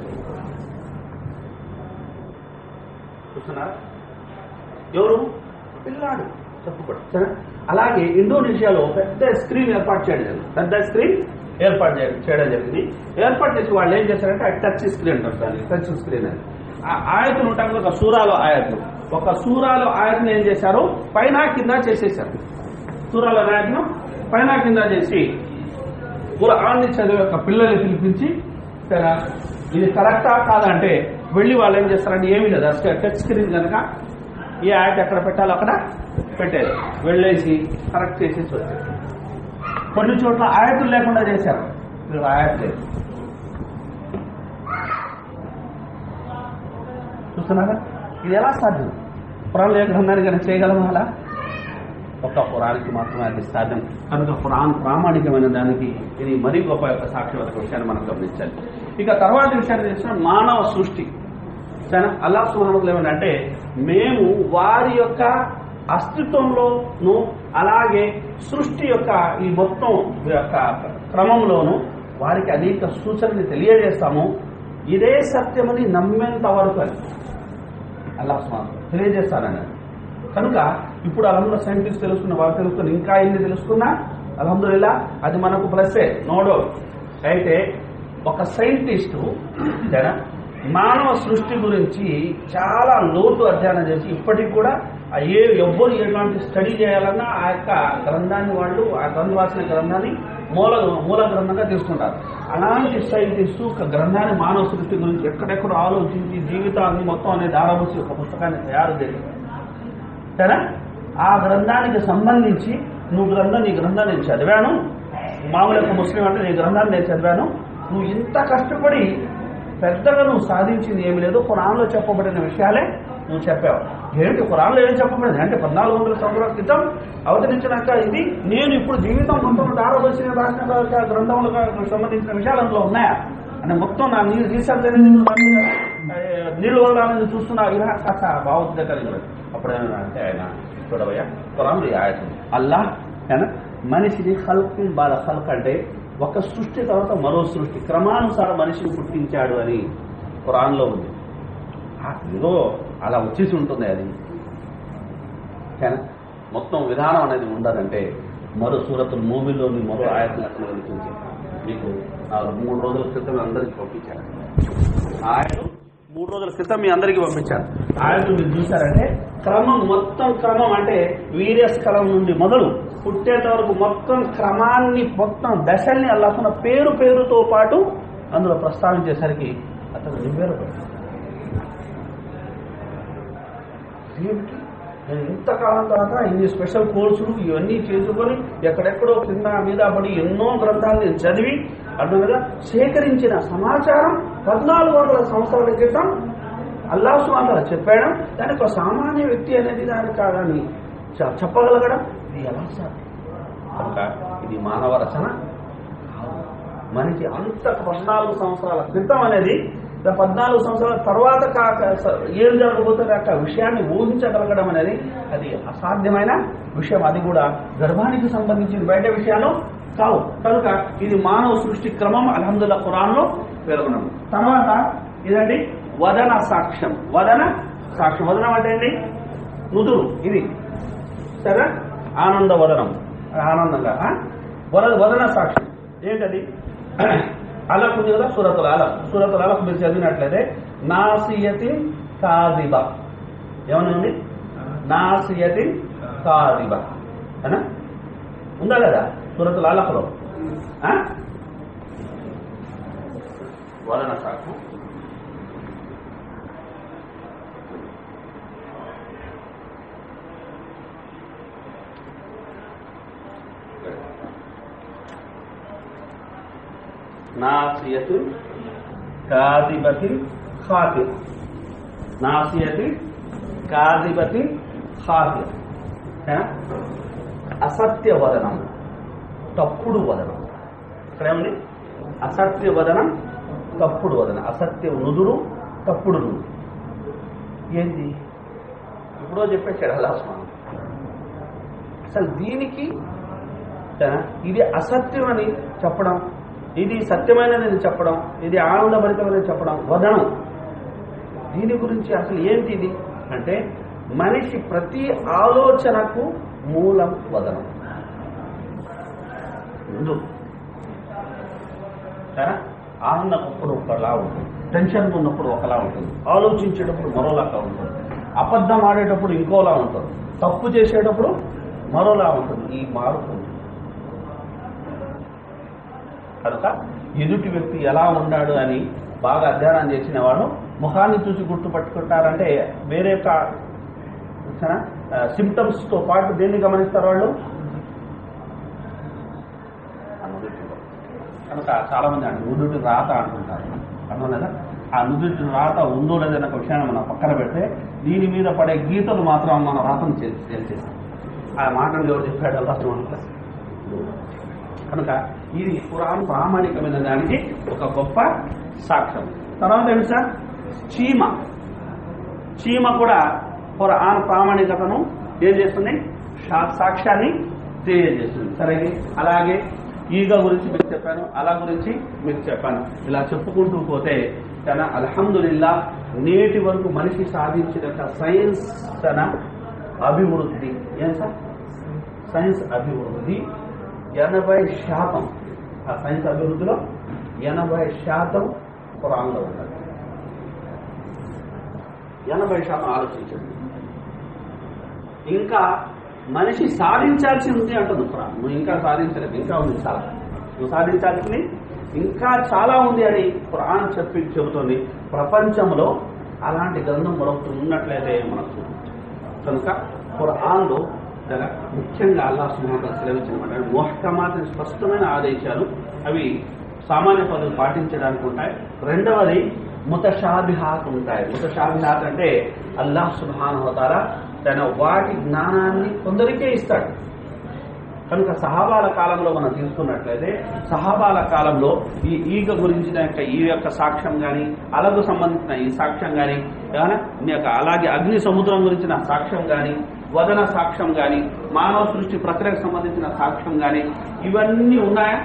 చూస్తున్నారా ఎవరు పిల్లాడు తప్పుపడు సరే అలాగే ఇండోనేషియాలో పెద్ద స్క్రీన్ ఏర్పాటు చేయడం జరిగింది పెద్ద స్క్రీన్ ఏర్పాటు చేయడం చేయడం జరిగింది ఏర్పాటు చేసి వాళ్ళు ఏం చేశారంటే ఆ టచ్ స్క్రీన్ అంటారు దాన్ని టచ్ స్క్రీన్ అని ఆ ఆయతులు ఉంటాయి కదా, ఒక సూరాలో ఆయతులు ఒక సూరాలో ఆయతను ఏం చేశారు పైన కింద చేసేసారు సూరాల ఆయతను పైన కింద చేసి ఖురాన్ని చదివే ఒక పిల్లల్ని పిలిపించి సరే ఇది కరెక్టా కాదంటే వెళ్ళి వాళ్ళు ఏం చేస్తారంటే ఏమీ లేదు అసలు టచ్ స్క్రీన్ కనుక ఈ యాడ్ ఎక్కడ పెట్టాలో అక్కడ పెట్టేది వెళ్ళేసి కరెక్ట్ చేసేసి వచ్చారు కొన్ని చోట్ల ఆయతులు లేకుండా చేశారు మీరు ఆయత్ లేదు చూస్తున్నారా ఇది ఎలా సాధ్యం పురాణ ఏ గ్రంథాన్ని కనుక చేయగలమా అలా ఒక పురాణానికి మాత్రమే అది సాధ్యం కనుక పురాణ ప్రామాణికమైన దానికి ఇది మరీ గొప్ప యొక్క సాక్ష్యవత విషయాన్ని మనం గమనించాలి ఇక తర్వాత విషయాన్ని తెలిసిన మానవ సృష్టి సరే అల్లా సుహానులు ఏమంటే మేము వారి యొక్క అస్తిత్వంలోను అలాగే సృష్టి యొక్క ఈ మొత్తం యొక్క క్రమంలోను వారికి అనేక సూచనలు తెలియజేస్తాము ఇదే సత్యమని నమ్మేంత వరకు అని అల్లా సుహాన్ తెలియజేస్తానని కనుక ఇప్పుడు అలహంలో సైంటిస్ట్ తెలుసుకున్న వారు తెలుసుకుని ఇంకా ఎన్ని తెలుసుకున్నా అలహందుల్లా అది మనకు ప్లస్సే నో డౌట్ అయితే ఒక సైంటిస్టు జన మానవ సృష్టి గురించి చాలా లోతు అధ్యయనం చేసి ఇప్పటికి కూడా ఆ ఏ ఎవ్వరు ఎలాంటి స్టడీ చేయాలన్నా ఆ యొక్క గ్రంథాన్ని వాళ్ళు ఆ గ్రంథం రాసిన గ్రంథాన్ని మూల మూల గ్రంథంగా తీసుకుంటారు అలాంటి సైంటిస్టు ఒక గ్రంథాన్ని మానవ సృష్టి గురించి ఎక్కడెక్కడ ఆలోచించి జీవితాన్ని మొత్తం అనే దారబోసి ఒక పుస్తకాన్ని తయారు చేసి సరే ఆ గ్రంథానికి సంబంధించి నువ్వు గ్రంథం నీ గ్రంథం నేను చదివాను మామూలు యొక్క ముస్లిం అంటే నీ గ్రంథాన్ని నేను చదివాను నువ్వు ఇంత కష్టపడి పెద్దగా నువ్వు సాధించింది ఏమి లేదు ఖురాన్లో చెప్పబడిన విషయాలే నువ్వు చెప్పావు ఏంటి ఖురాన్లో ఏం చెప్పబడింది అంటే పద్నాలుగు వందల సంవత్సరాల క్రితం అవతరించినాక ఇది నేను ఇప్పుడు జీవితం మొత్తం దారవలసిన రాసిన గ్రంథములకు సంబంధించిన విషయాలు అందులో ఉన్నాయా అంటే మొత్తం నా నీళ్ళు రీసెర్చ్ అనేది నేను దాని మీద, ఏ, నీళ్ళు వదలాలని చూస్తున్నా ఇలా కాస్త బాగుంది కలిగి అప్పుడు ఏమన్నా అంటే ఆయన చూడవయ్యా ఖురాన్లో ఈ ఆయతం అల్లా ఏనా మనిషిని హల్క్ బాల హల్క్ అంటే ఒక సృష్టి తర్వాత మరో సృష్టి క్రమానుసారం మనిషిని పుట్టించాడు అని ఖురాన్లో ఉంది ఆ, ఏదో అలా వచ్చేసి ఉంటుంది అది కానీ మొత్తం విధానం అనేది ఉండదంటే మరో సూరతుల మూవీలోని మరో ఆయత్ని అక్కడ వెళ్తుంది మీకు ఆ మూడు రోజుల క్రితం అందరికి పంపించాను ఆయన మూడు రోజుల క్రితం మీ అందరికీ పంపించాను ఆయన మీరు చూసారంటే క్రమం మొత్తం క్రమం అంటే వీర్యస్కలం నుండి మొదలు పుట్టేంత వరకు మొత్తం క్రమాన్ని మొత్తం దశల్ని అల్లాకున్న పేరు పేరుతో పాటు అందులో ప్రస్తావించేసరికి అతను నివ్వేరు ఏమిటి నేను ఇంతకాలం తర్వాత ఇన్ని స్పెషల్ కోర్సులు ఇవన్నీ చేసుకొని ఎక్కడెక్కడో కింద మీద పడి ఎన్నో గ్రంథాలు నేను చదివి అర్థంగా సేకరించిన సమాచారం పద్నాలుగు వందల సంవత్సరాల క్రితం అల్లా సుమాతల చెప్పాడు దానికి ఒక సామాన్య వ్యక్తి అనేది దానికి కాదని చె- చెప్పగలగడం ఇది ఎలా సాధ్యం కనుక ఇది మానవ రచన కాదు. మనకి అంత పద్నాలుగు సంవత్సరాల క్రితం అనేది ద- పద్నాలుగు సంవత్సరాల తర్వాత కాక స- ఏం జరగబోతుంది అక్క విషయాన్ని ఊహించగలగడం అనేది అది అసాధ్యమైన విషయం అది కూడా గర్భానికి సంబంధించిన బయట విషయాలు కావు కనుక ఇది మానవ సృష్టి క్రమం అల్హమ్దుల్లా ఖురాన్లో పేర్కొన్నాం తర్వాత ఇదండి వదన సాక్ష్యం వదన సాక్ష్యం వదనం అంటే ఏంటి నుదురు ఇది సరే ఆనంద వదనం ఆనందంగా ఆ? వద వదన సాక్ష్యం ఏంటది అలక్ ఉంది కదా సూరతుల అలక్ సూరతుల అలక్ మీరు చదివినట్లయితే నాసియతి కాదిబ ఏమని ఉంది నాసియతి కాదిబ అనా ఉందా లేదా సూరతుల అలక్లో ఆ? వదన సాక్ష్యం నాసియతు కాదిబతి ఖాతిర్ నాసియతి కాదిబతి ఖాతిర్ ఏ? అసత్య వదనం తప్పుడు వదనం ఇక్కడ ఏముంది అసత్య వదనం తప్పుడు వదనం అసత్య నుదురు తప్పుడు నుదురు ఏంది ఇప్పుడో చెప్పేశాడు అలా స్వామి అసలు దీనికి ఆ, ఇది అసత్యం అని చెప్పడం ఇది సత్యమైనదని చెప్పడం ఇది ఆనందభరితమైనది చెప్పడం వదనం దీని గురించి అసలు ఏంటి ఇది అంటే మనిషి ప్రతి ఆలోచనకు మూలం వదనం ముందు సరేనా? ఆనందప్పుడు ఒకలా ఉంటుంది టెన్షన్ ఉన్నప్పుడు ఒకలా ఉంటుంది ఆలోచించేటప్పుడు మరోలాగా ఉంటుంది అబద్ధం ఆడేటప్పుడు ఇంకోలా ఉంటుంది తప్పు చేసేటప్పుడు మరోలా ఉంటుంది ఈ మార్పు ఉంది. కనుక ఎదుటి వ్యక్తి ఎలా ఉన్నాడు అని బాగా అధ్యయనం చేసిన వాడు ముఖాన్ని చూసి గుర్తుపట్టుకుంటారంటే వేరే యొక్క సిమ్టమ్స్ తో పాటు దేన్ని గమనిస్తారు వాళ్ళు ఆ నుదుటిలో. కనుక చాలా మంది అంటే నుదుటి రాత అంటుంటారు అర్థం లేదా ఆ నుదుటి రాత ఉందో లేదన్న ఒక విషయాన్ని మనం పక్కన పెడితే దీని మీద పడే గీతలు మాత్రం మన రాతను తెలిసేస్తాం ఆ మాటలు ఎవరు చెప్పాడు అల్లా సుబ్హానహు కనుక ఇది పురాణ ప్రామాణికమైన దానికి ఒక గొప్ప సాక్ష్యం తర్వాత ఏంటి సార్ చీమ చీమ కూడా పురాణ ప్రామాణికతను ఏం చేస్తుంది సా- సాక్ష్యాన్ని తెలియజేస్తుంది సరే అలాగే ఈగ గురించి మీకు చెప్పాను అలా గురించి మీకు చెప్పాను ఇలా చెప్పుకుంటూ పోతే తన అల్హమ్దుల్లా నేటి వరకు మనిషి సాధించిన సైన్స్ తన అభివృద్ధి ఏం సార్ సైన్స్ అభివృద్ధి ఎనభై శాతం ఆ సైన్స్ అభివృద్ధిలో ఎనభై శాతం ఖురాన్లో ఉన్నది ఎనభై శాతం ఆలోచించండి ఇంకా మనిషి సాధించాల్సి ఉంది అంటుంది ఖురాన్ నువ్వు ఇంకా సాధించలేదు ఇంకా ఉంది చాలా నువ్వు సాధించాల్సింది ఇంకా చాలా ఉంది అని ఖురాన్ చెప్పి చెబుతుంది ప్రపంచంలో అలాంటి గ్రంథం మరొకటి ఉన్నట్లయితే మనకు చూడవచ్చు. కనుక ఖురాన్లో చాలా ముఖ్యంగా అల్లా సుమాత సెలవించిన మోహకమాత స్పష్టమైన ఆదేశాలు అవి సామాన్య పదవి పాటించడానికి ఉంటాయి రెండవది ముతషాబిహాత్ ఉంటాయి ముతషాబిహాత్ అంటే అల్లాహ్ సుబ్హాన్ హోతారా తన వాటి జ్ఞానాన్ని కొందరికే ఇస్తాడు కనుక సహాబాల కాలంలో మనం తీసుకున్నట్లయితే సహాబాల కాలంలో ఈ ఈగ గురించిన యొక్క ఈ యొక్క సాక్ష్యం కానీ అలగు సంబంధించిన ఈ సాక్ష్యం కానీ ఈ యొక్క అలాగే అగ్ని సముద్రం గురించిన సాక్ష్యం కానీ వదన సాక్ష్యం కానీ మానవ సృష్టి ప్రక్రియకు సంబంధించిన సాక్ష్యం కానీ ఇవన్నీ ఉన్నాయా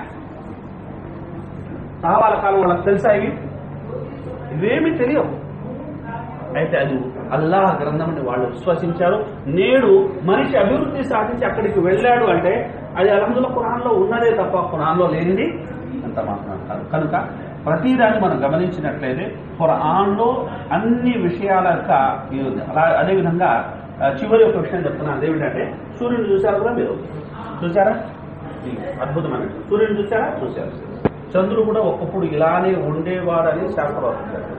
సహాబాల కాలం వాళ్ళకి తెలుసా ఇవి ఇవేమీ తెలియవు అయితే అది అల్లాహ్ గ్రంథంని వాళ్ళు విశ్వసించారు నేడు మనిషి అభివృద్ధి సాధించి అక్కడికి వెళ్ళాడు అంటే అది అలహదుల ఖురాన్లో ఉన్నదే తప్ప ఖురాన్లో లేనిది అంత మాత్రం కాదు కనుక ప్రతిదాన్ని మనం గమనించినట్లయితే ఖురాన్లో అన్ని విషయాల యొక్క ఇది ఉంది అలా అదేవిధంగా ఆ, చివరి ఒక విషయం చెప్తున్నాను అదేమిటంటే సూర్యుని చూశారు కూడా మీరు చూసారా ఇది అద్భుతమైన సూర్యుని చూసారా చూశారు చంద్రుడు కూడా ఒకప్పుడు ఇలానే ఉండేవాడని శాస్త్రవాదులు చెప్పారు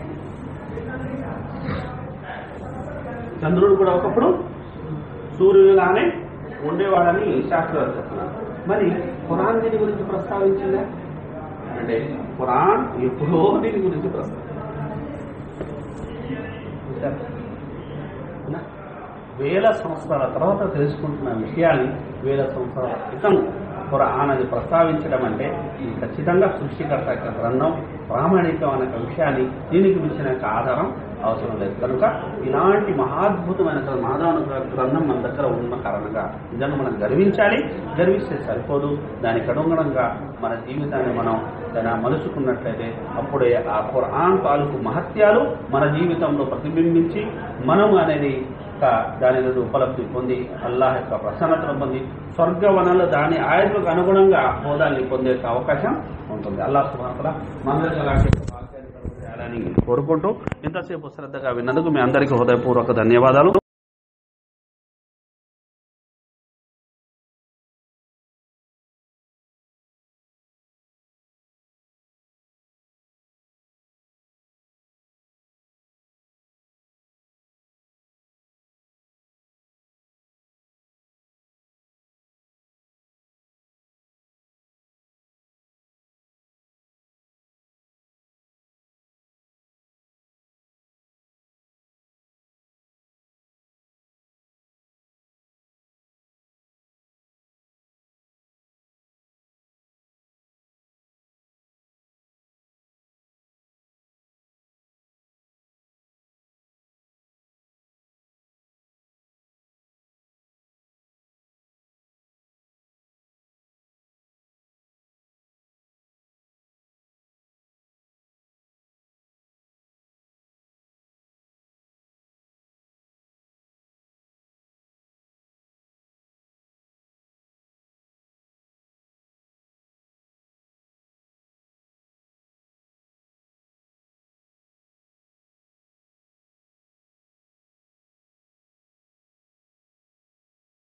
చంద్రుడు కూడా ఒకప్పుడు సూర్యులానే ఉండేవాడని శాస్త్రవేత్త చెప్తున్నారు మరి ఖురాన్ దీని గురించి ప్రస్తావించిందా అంటే ఖురాన్ ఎప్పుడో దీని గురించి ప్రస్తావించింది చూశారా? అవునా? వేల సంవత్సరాల తర్వాత తెలుసుకుంటున్న విషయాన్ని వేల సంవత్సరాల క్రితం ఖురాన్ అని ప్రస్తావించడం అంటే ఇది ఖచ్చితంగా సృష్టికర్త యొక్క గ్రంథం ప్రామాణికం అనే ఒక విషయాన్ని దీనికి మించిన యొక్క ఆధారం అవసరం లేదు కనుక ఇలాంటి మహాద్భుతమైన గ్ర- మాధవన గ్ర- గ్రంథం మన దగ్గర ఉన్న కారణంగా నిజంగా మనం గర్వించాలి గర్విస్తే సరిపోదు దానికి అనుగుణంగా మన జీవితాన్ని మనం దాన్ని మలుచుకున్నట్లయితే అప్పుడే ఆ ఖురాన్ తాలూకు మహత్యాలు మన జీవితంలో ప్రతిబింబించి మనం అనేది యొక్క దాని నుండి ఉపలబ్ధి పొంది అల్లాహ్ యొక్క ప్రసన్నతను పొంది స్వర్గవనాలు దాని ఆయతకు అనుగుణంగా హోదాల్ని పొందే అవకాశం ఉంటుంది అల్లాహ్ సుబాతల మనందరికీ అలాంటి భాగ్యాన్ని కలుగజేయాలని కోరుకుంటూ ఇంతసేపు శ్రద్ధగా విన్నందుకు మీ అందరికీ హృదయపూర్వక ధన్యవాదాలు